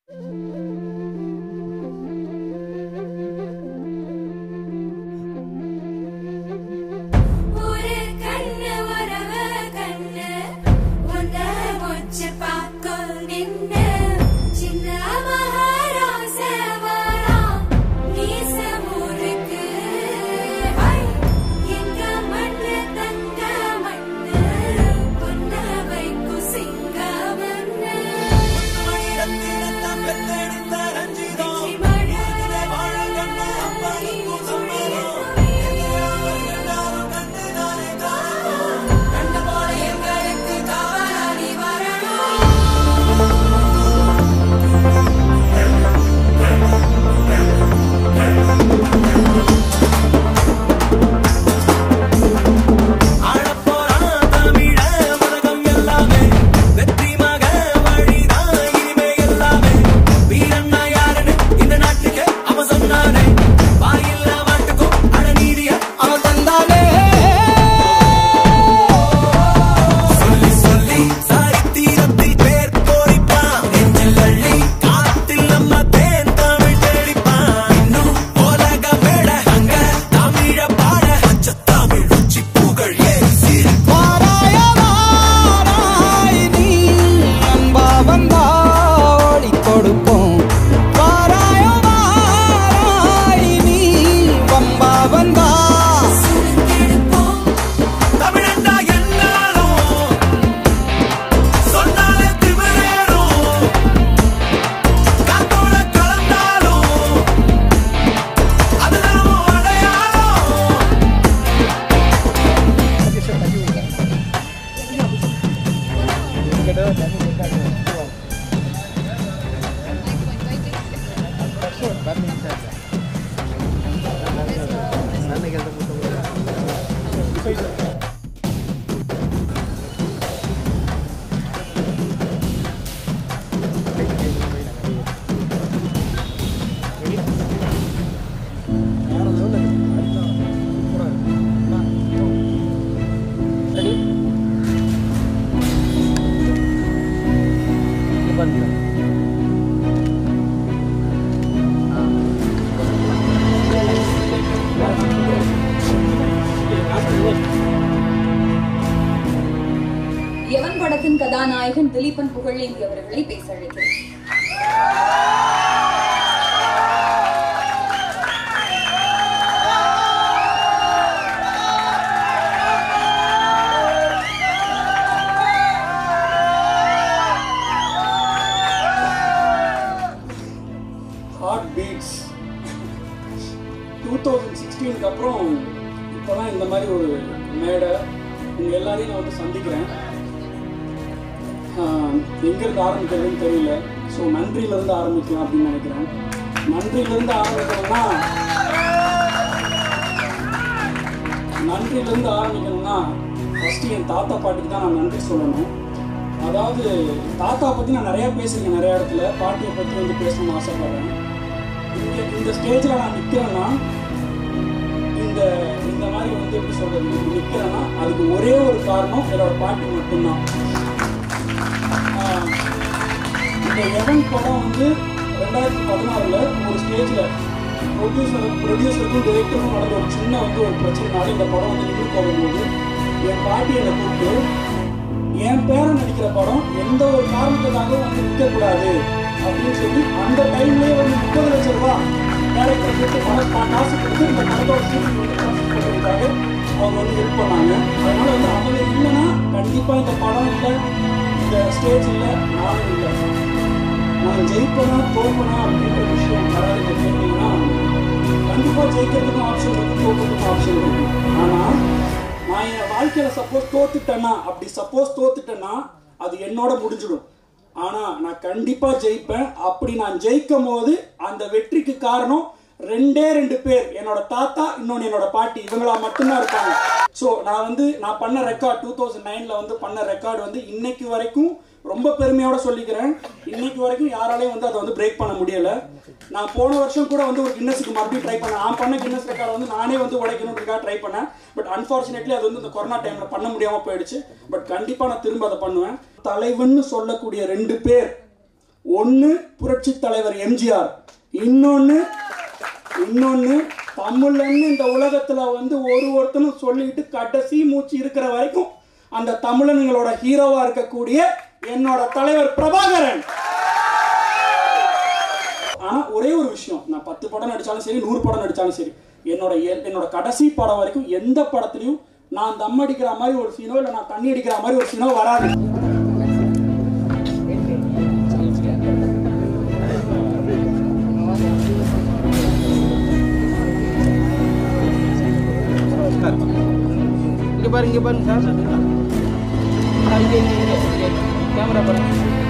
ஒரு கண்ணு வரவ கண்ணு உன்ன முச்சு பார்க்கும் நின்னு சின்ன மகாராச வரா மீச முறுக்கு ஐ, எங்க மண்ணு தங்க மண்ணு பொன்ன வைக்கும் சிங்க மண்ணு வெற்றி மழை கண்ட போல எங்களுக்கு காவலாளி வரணும் ஆளப்போறான் தமிழ உலகம் எல்லாமே வெற்றி மக வழிதான் இனிமே எல்லாமே வீரன்னா யாருன்னு இந்த நாட்டுக்கு அவன் சொன்னானே வாயில்ல வாட்டுக்கும் அடநீதிய அவன் தந்தானே சொல்லி சொல்லி சாய்த்தீரத்தில் பேர் போரிப்பான் நெஞ்சில் அள்ளி காத்தில் நம்ம தேன் தமிழ் தேடிப்பான் இன்னும் உலக மேட அங்க தமிழ பாட பச்சை தமிழ் உச்சி புகழ் ஏறி சீர் வாராய வாராய் நீ அன்பா வந்தா ஓடி கொடுப்போம் வாராய வாராய் நீ வம்பா வந்தா சுருக்கெடுப்போம் தமிழண்டா என்னாலும் சொன்னாலே திமிரேறும் காத்தோட கலந்தாலும் அதுதான் உன் அடையாளம் எவன் படத்தின் கதாநாயகன் திலீபன் புகழேந்தி அவர்களை பேச அழைக்கிறேன் ஹார்ட் பீட்ஸ் டூ தௌசண்ட் சிக்ஸ்டீனுக்கு அப்புறம் இப்போ தான் இந்த மாதிரி ஒரு மேடை உங்கள் எல்லாரையும் நான் வந்து சந்திக்கிறேன் ஆஹ் எங்கிருந்து ஆரம்பிக்கிறதுன்னு தெரியல ஸோ நன்றியிலேருந்து ஆரம்பிக்கலாம் அப்படின்னு நினைக்கிறேன் நன்றியிலேருந்து ஆரம்பிக்கணும்னா நன்றியிலேருந்து ஆரம்பிக்கணும்னா ஃபஸ்ட்டு என் தாத்தா பாட்டிக்கு தான் நான் நன்றி சொல்லணும் அதாவது தாத்தா பற்றி நான் நிறையா பேசியிருக்கேன் நிறைய இடத்துல பாட்டியை பற்றி வந்து பேசணும்னு ஆசைப்படுறேன் இங்கே இந்த ஸ்டேஜில் நான் நிற்கிறேன்னா இந்த இந்த மாதிரி வந்து எப்படி சொல்கிறது நிற்கிறேன்னா அதுக்கு ஒரே ஒரு காரணம் என்னோட பாட்டி மட்டும்தான் ஆஹ் இந்த எவன் படம் வந்து ரெண்டாயிரத்தி பதினாறில் ஒரு ஸ்டேஜில் ப்ரொடியூசர் ப்ரொடியூசருக்கும் டிரெக்டருக்கும் நடந்த ஒரு சின்ன வந்து ஒரு பிரச்சனைனால இந்த படம் வந்து நின்று போகும்போது என் பாட்டி என்னை கூப்பிட்டு என் பேரன் நடிக்கிற படம் எந்த ஒரு காரணத்துக்காகவும் வந்து நிற்கக்கூடாது அப்படின்னு சொல்லி அந்த டைம்லேயே வந்து முப்பது லட்சம் ரூபா டேரக்டர் கொடுத்து பணம் கா- காசு கொடுத்து இந்த படத்தோட ஷூட்டிங் வந்து process பண்ணுறதுக்காக அவங்க வந்து ஹெல்ப் பண்ணாங்க அதனால வந்து அவங்க இல்லைன்னா கண்டிப்பாக இந்த படம் இல்லை இந்த ஸ்டேஜ் இல்லை நானும் இல்லை நான் ஜெயிப்பனா தோப்பனா அப்படின்ற விஷயம் யாராவது இதை கேட்டீங்கன்னா கண்டிப்பாக ஜெயிக்கிறதுக்கும் ஆப்ஷன் இருக்கு தோக்கிறதுக்கும் ஆப்ஷன் இருக்கு ஆனால் நான் என் வாழ்க்கையில் சப்போஸ் தோத்துட்டேன்னா அப்படி சப்போஸ் தோத்துட்டேன்னா அது என்னோட முடிஞ்சிடும் ஆனால் நான் கண்டிப்பாக ஜெயிப்பேன் அப்படி நான் ஜெயிக்கும் போது அந்த வெற்றிக்கு காரணம் ரெண்டே ரெண்டு பேர் என்னோட தாத்தா இன்னொன்று என்னோட பாட்டி இவங்களா மட்டும்தான் இருப்பாங்க ஸோ நான் வந்து நான் பண்ண ரெக்கார்ட் டூ தௌசண்ட் நைனில் வந்து பண்ண ரெக்கார்டு வந்து இன்னைக்கு வரைக்கும் ரொம்ப பெருமையோட சொல்லிக்கிறேன் இன்னைக்கு வரைக்கும் யாராலையும் வந்து அதை வந்து பிரேக் பண்ண முடியல நான் போன வருஷம் கூட வந்து ஒரு கின்னஸுக்கு மறுபடியும் ட்ரை பண்ணேன் நான் பண்ண கின்னஸ் ரெக்கார்டு வந்து நானே வந்து உடைக்கணுன்றதுக்காக ட்ரை பண்ணேன் பட் அன்ஃபார்ச்சுனேட்லி அது வந்து இந்த கொரோனா டைமில் பண்ண முடியாமல் போயிடுச்சு பட் கண்டிப்பாக நான் திரும்ப அதை பண்ணுவேன் தலைவன்னு சொல்லக்கூடிய ரெண்டு பேர் ஒன்று புரட்சி தலைவர் எம்ஜிஆர் இன்னொன்று இன்னொன்று தமிழன்னு இந்த உலகத்தில் வந்து ஒரு ஒருத்தனும் சொல்லிட்டு கடைசி மூச்சு இருக்கிற வரைக்கும் அந்த தமிழனுங்களோட ஹீரோவா இருக்கக்கூடிய என்னோட தலைவர் பிரபாகரன் ஆனா ஒரே ஒரு விஷயம் நான் பத்து படம் நடிச்சாலும் சரி நூறு படம் நடிச்சாலும் சரி என்னோட எ- என்னோட கடைசி படம் வரைக்கும் எந்த படத்துலையும் நான் தம் அடிக்கிற மாதிரி ஒரு சீனோ இல்லை நான் தண்ணி அடிக்கிற மாதிரி ஒரு சீனோ வராது இங்க பாருங்க இங்க பாருங்க சார் சார், இங்க இங்க இங்க கேமரா பாருங்க